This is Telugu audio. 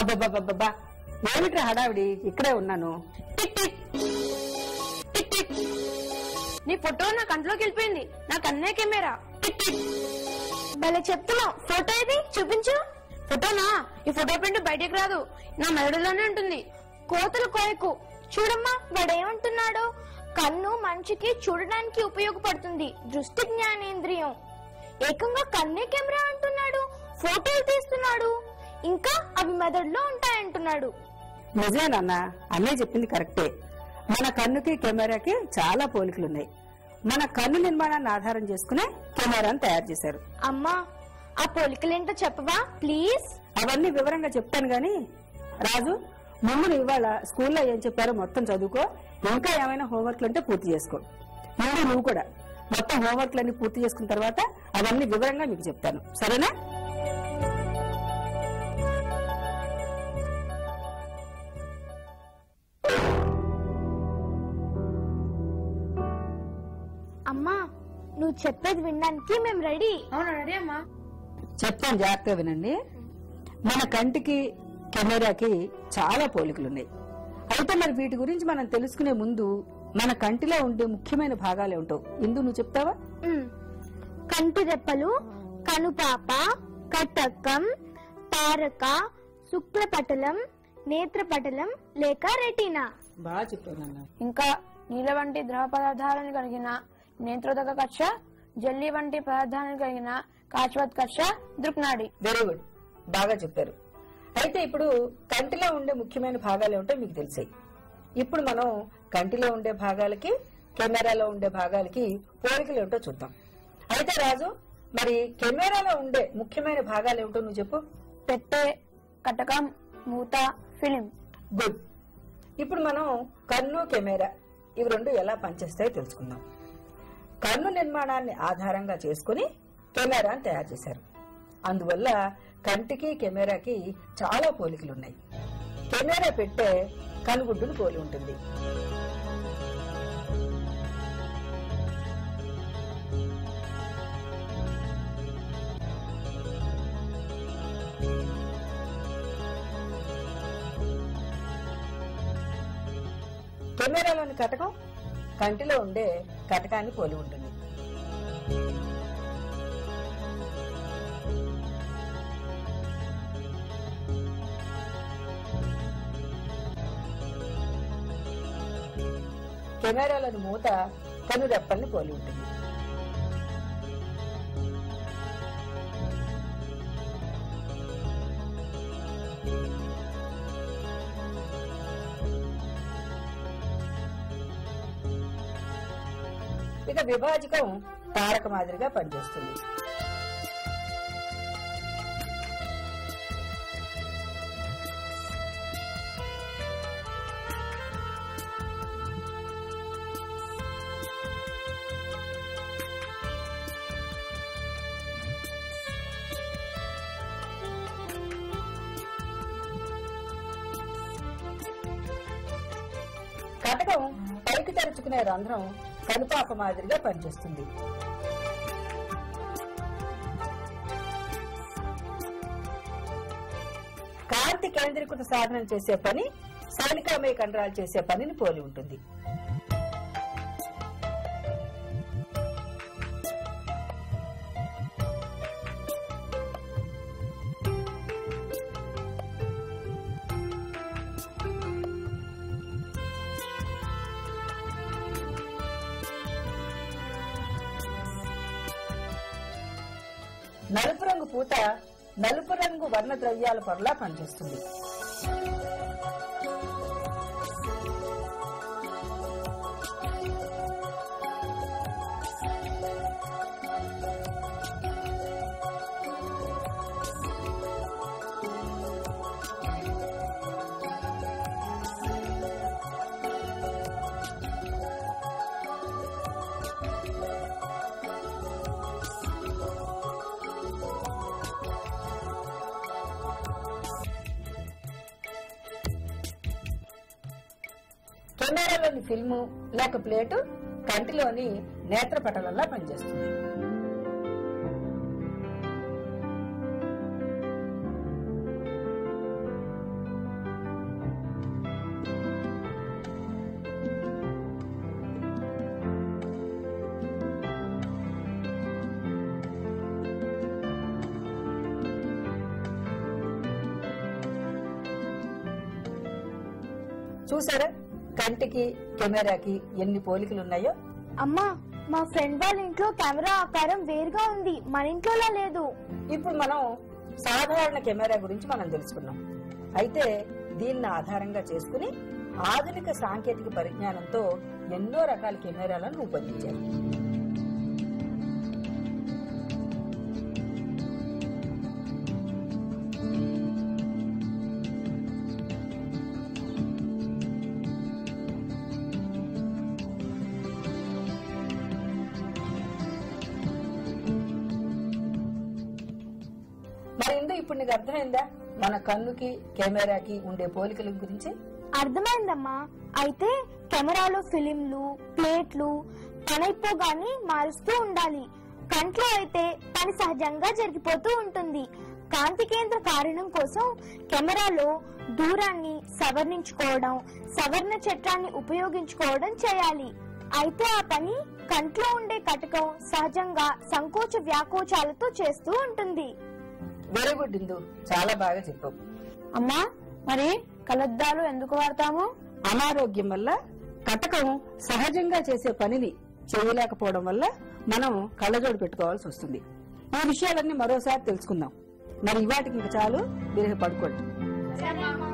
అబ్బబ్బబ్బబ్బా ఏమిట్రా హడావిడి ఇక్కడే ఉన్నాను టిక్ టిక్ టిక్ టిక్ నీ ఫోటో నా కంట్లోకి వెళ్ళిపోయింది నా కన్నే కెమెరా టిక్ టిక్ భలే చెప్తున్నావు ఫోటో ఏది చూపించు ఫోటోనా ఈ ఫోటో ప్రింట్ బయటికి రాదు నా మెదడులోనే ఉంటుంది కోతలు కోయకు చూడమ్మా వాడేమంటున్నాడు కన్ను మనిషికి చూడడానికి ఉపయోగపడుతుంది దృష్టి జ్ఞానేంద్రియం ఏకంగా కన్నే కెమెరా అంటున్నాడు ఫోటోలు తీస్తున్నాడు ఇంకా అవి మెదడులో ఉంటాయంటున్నాడు నిజమేనన్నా అన్నయ్య చెప్పింది కరెక్టే మన కన్నుకి కెమెరాకి చాలా పోలికలున్నాయి మన కన్ను నిర్మాణాన్ని ఆధారం చేసుకునే కెమెరాను తయారు చేశారు అమ్మా ఆ పోలికలేంటో చెప్పవా ప్లీజ్ అవన్నీ వివరంగా చెప్తాను గాని రాజు మమ్మల్ని ఇవాళ స్కూల్లో ఏం చెప్పారో మొత్తం చదువుకో ఇంకా ఏమైనా హోంవర్క్లు ఉంటే పూర్తి చేసుకో ముందు నువ్వు కూడా మొత్తం హోంవర్క్లన్నీ పూర్తి చేసుకున్న తర్వాత అవన్నీ వివరంగా మీకు చెప్తాను సరేనా అమ్మా నువ్వు చెప్పేది వినడానికి మేము రెడీ అవును రెడీ అమ్మా చెప్తాను జాగ్రత్తగా వినండి మన కంటికి కెమెరాకి చాలా పోలికలున్నాయి అయితే మరి వీటి గురించి మనం తెలుసుకునే ముందు మన కంటిలో ఉండే ముఖ్యమైన భాగాలు ఏమిటో ఇందు నువ్వు చెప్తావా కంటి రెప్పలు కనుపాప కటకం తారక శుక్లపటలం నేత్రపటలం లేక రెటీనా బాగా చెప్పాను ఇంకా నీల వంటి ద్రవ పదార్థాలను కలిగిన నేత్రోదక కక్ష జల్లి వంటి పదార్థాలను కలిగిన కాశ్వత్ కక్ష దృక్నాడి వెరీ గుడ్ బాగా చెప్పారు అయితే ఇప్పుడు కంటిలో ఉండే ముఖ్యమైన భాగాలు ఏమిటో మీకు తెలిసాయి ఇప్పుడు మనం కంటిలో ఉండే భాగాలకి కెమెరాలో ఉండే భాగాలకి పోలికలు ఏమిటో చూద్దాం అయితే రాజు మరి కెమెరాలో ఉండే ముఖ్యమైన భాగాలు ఏమిటో నువ్వు చెప్పు పెట్టె కటకం మూత ఫిలిం గుడ్ ఇప్పుడు మనం కన్ను కెమెరా ఇవి రెండు ఎలా పనిచేస్తాయో తెలుసుకుందాం కన్ను నిర్మాణాన్ని ఆధారంగా చేసుకుని కెమెరాను తయారు చేశారు అందువల్ల కంటికి కెమెరాకి చాలా పోలికలున్నాయి కెమెరా పెట్టే కనుగుడ్డును పోలి ఉంటుంది కెమెరాలోని కటకం కంటిలో ఉండే కటకాన్ని పోలి ఉంటుంది కెమెరాలోని మూత కను రెప్పల్ని పోలి ఉంటుంది ఇక విభాజకం తారక మాదిరిగా పనిచేస్తుంది కటకం పైకి తెరుచుకునే రంధ్రం కనుపాప మాదిరిగా పనిచేస్తుంది కాంతి కేంద్రీకృత సాధనం చేసే పని సౌలికామయ కండరాలు చేసే పనిని పోలి ఉంటుంది నలుపు రంగు పూత నలుపు రంగు వర్ణ ద్రవ్యాల పొరలా పనిచేస్తుంది కెమెరాలోని ఫిల్ము లేక ప్లేటు కంటిలోని నేత్రపటలల్లా పనిచేస్తుంది చూసారా కంటికి కెమెరాకి ఎన్ని పోలికలు ఉన్నాయో అమ్మా మా ఫ్రెండ్ వాళ్ళ ఇంట్లో కెమెరా ఆకారం వేరుగా ఉంది మన ఇంట్లోలా లేదు ఇప్పుడు మనం సాధారణ కెమెరా గురించి మనం తెలుసుకున్నాం అయితే దీన్ని ఆధారంగా చేసుకుని ఆధునిక సాంకేతిక పరిజ్ఞానంతో ఎన్నో రకాల కెమెరాలను రూపొందించారు మరి ఇందు ఇప్పుడు నీకు అర్థమైందా మన కన్నుకి కెమెరాకి ఉండే పోలికల గురించి అర్థమైందమ్మా అయితే కెమెరాలో ఫిలింలు ప్లేట్లు పనైపోగాని మారుస్తూ ఉండాలి కంట్లో అయితే పని సహజంగా జరిగిపోతూ ఉంటుంది కాంతి కేంద్ర కారణం కోసం కెమెరాలో దూరాన్ని సవరించుకోవడం సవర్ణ చట్టాన్ని ఉపయోగించుకోవడం చేయాలి అయితే ఆ పని కంట్లో ఉండే కటకం సహజంగా సంకోచ వ్యాకోచాలతో చేస్తూ ఉంటుంది వెరీ గుడ్ ఇందు చాలా బాగా చెప్పావు అమ్మా మరి కలద్దాలు ఎందుకు వాడతాము అనారోగ్యం వల్ల కటకం సహజంగా చేసే పనిని చేయలేకపోవడం వల్ల మనం కళ్ళజోడు పెట్టుకోవాల్సి వస్తుంది ఈ విషయాలన్నీ మరోసారి తెలుసుకుందాం మరి ఇవాటికి ఇంక చాలు మీరు పడుకోండి సరే అమ్మా